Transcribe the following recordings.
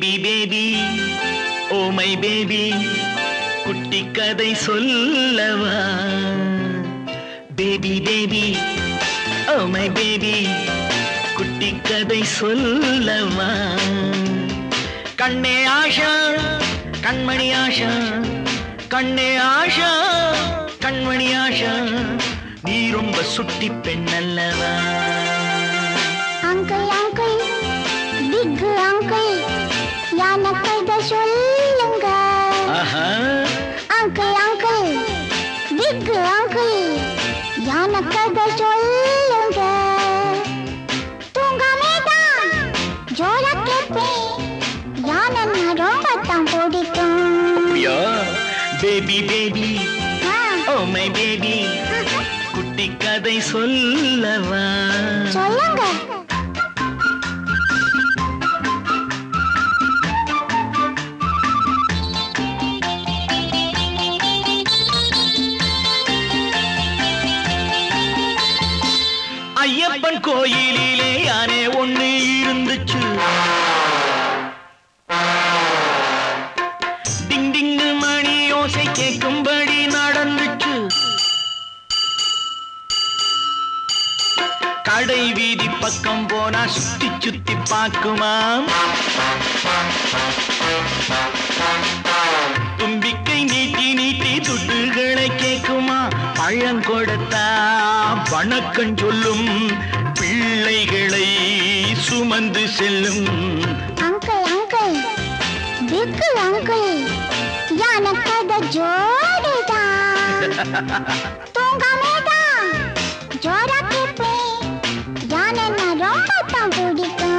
Baby baby oh my baby குட்டி கதை சொல்லவா baby baby oh my baby குட்டி கதை சொல்லவா கண்ணே ஆஷா கண்மணி ஆஷா கண்ணே ஆஷா கண்மணி ஆஷா நீ ரொம்ப சுட்டி பெண் அல்லவா அங்கிள் அங்கிள் பிக் அங்கிள் யானை கதை சொல்லுங்க ஆஹா அங்கிள் அங்கிள் பிக் அங்கிள் யானை கதை சொல்லுங்க தூங்காமே தான் ஜோரா கேட்பேன் யானை நான் ரொம்ப தான் பிடிக்கும் அப்படியா baby baby ah, oh my baby குட்டி கதை சொல்லவா சொல்லுங்க ஐயப்பன் கோயிலிலே யானே ஒண்ணு இருந்துச்சு டிங் டிங்கு மணி ஓசை கேட்கும்படி நடந்துச்சு கடை வீதி பக்கம் போனா சுத்தி சுத்தி பார்க்குமாம் தும்பிக்கை நீட்டி நீட்டி துட்டுகளை கேக்குமா பழம் கொடுத்தா வணக்கம் சொல்லும் பிள்ளைகளை சுமந்து செல்லும் அங்கிள் அங்கிள் பிக் அங்கிள் யானை கதை ஜோடிதான் தூங்காமே தான் ஜோரா கேட்பேன் யானை நான் ரொம்ப தான் பிடிக்கும்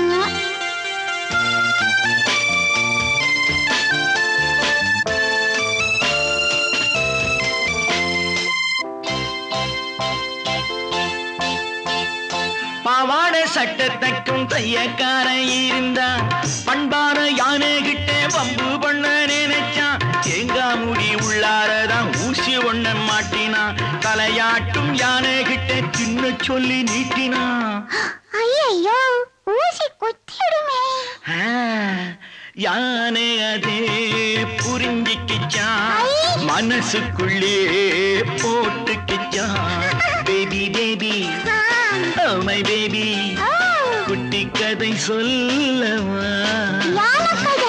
பாவாடை சட்டை தைக்கும் தையக்காரன் இருந்தா பண்பான யானை கிட்ட வம்பு பண்ண நினைச்சான் தேங்காய் முடி உள்ளாரதான் ஊசி ஒண்ண மாட்டினான் தலையாட்டும் யானை கிட்ட சின்ன சொல்லி நீட்டினான் ஐயோ ஊசி குத்திடுமே ஆ, யானை அதே புரிஞ்சிக்கிச்சான் மனசுக்குள்ளே போட்டுக்கிச்சான் baby baby ah, oh my baby oh, குட்டி கதை சொல்லவா யானை கதை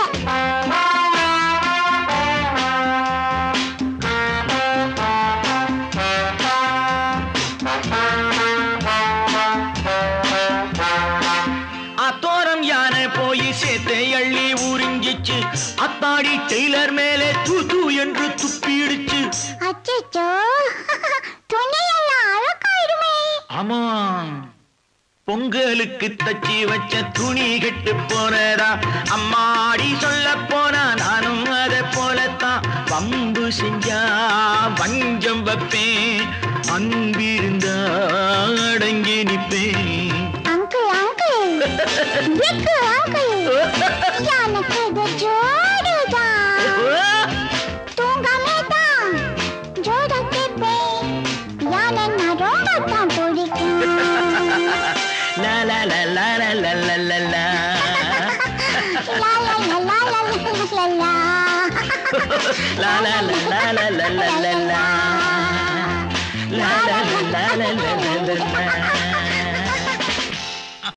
அத்தோரம் யானை போய் சேத்தை அள்ளி உறிஞ்சிச்சு அத்தாடி டெய்லர் மேலே தூ தூ என்று துப்பிடுச்சு அச்சச்சோ துணியெல்லாம் அழகாயிடுமே ஆமா பொங்கலுக்கு தச்சி வச்ச துணி கெட்டு போனதா அம்மாடி சொல்ல போனா நானும் அதை போலத்தான் வம்பு செஞ்சா வஞ்சம் வைப்பேன் அன்பிருந்தா அடங்கி நிப்பேன் அங்கிள் அங்கிள் பிக் அங்கிள் யானை கதை ஜோடிதான் தூங்காமே தான் ஜோரா கேட்பேன் யானை நான் ரொம்ப தான் பிடிக்கும் லா லா லா லா லா லா லா லா லா லா லா லா லா லா லா லா La la la la la la la la la. La la la la la la la la la.